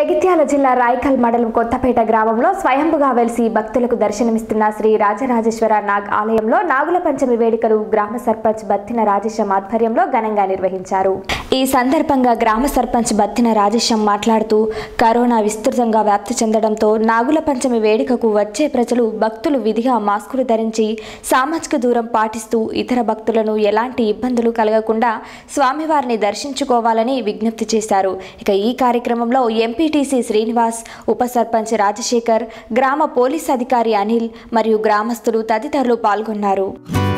జగిత్యాల జిల్లా రాయకల్ మండలం కొత్తపేట గ్రామంలో స్వయంభుగా వెలిసి భక్తులకు దర్శనమిస్తున్న శ్రీ రాజరాజేశ్వర నాగ్ ఆలయంలో నాగుల పంచమి వేడుకలు గ్రామ సర్పంచ్ బత్తిన రాజేశం ఆధ్వర్యంలో ఘనంగా నిర్వహించారు ఈ సందర్భంగా గ్రామ సర్పంచ్ బత్తిన రాజేశం మాట్లాడుతూ కరోనా విస్తృతంగా వ్యాప్తి చెందడంతో నాగుల పంచమి వేడుకకు వచ్చే ప్రజలు భక్తులు విధిగా మాస్కులు ధరించి సామాజిక దూరం పాటిస్తూ ఇతర భక్తులను ఎలాంటి ఇబ్బందులు కలగకుండా స్వామివారిని దర్శించుకోవాలని విజ్ఞప్తి చేశారు ఇక ఈ కార్యక్రమంలో ఎంపీటీసీ శ్రీనివాస్ ఉప సర్పంచ్ రాజశేఖర్ గ్రామ పోలీస్ అధికారి అనిల్ మరియు గ్రామస్తులు తదితరులు పాల్గొన్నారు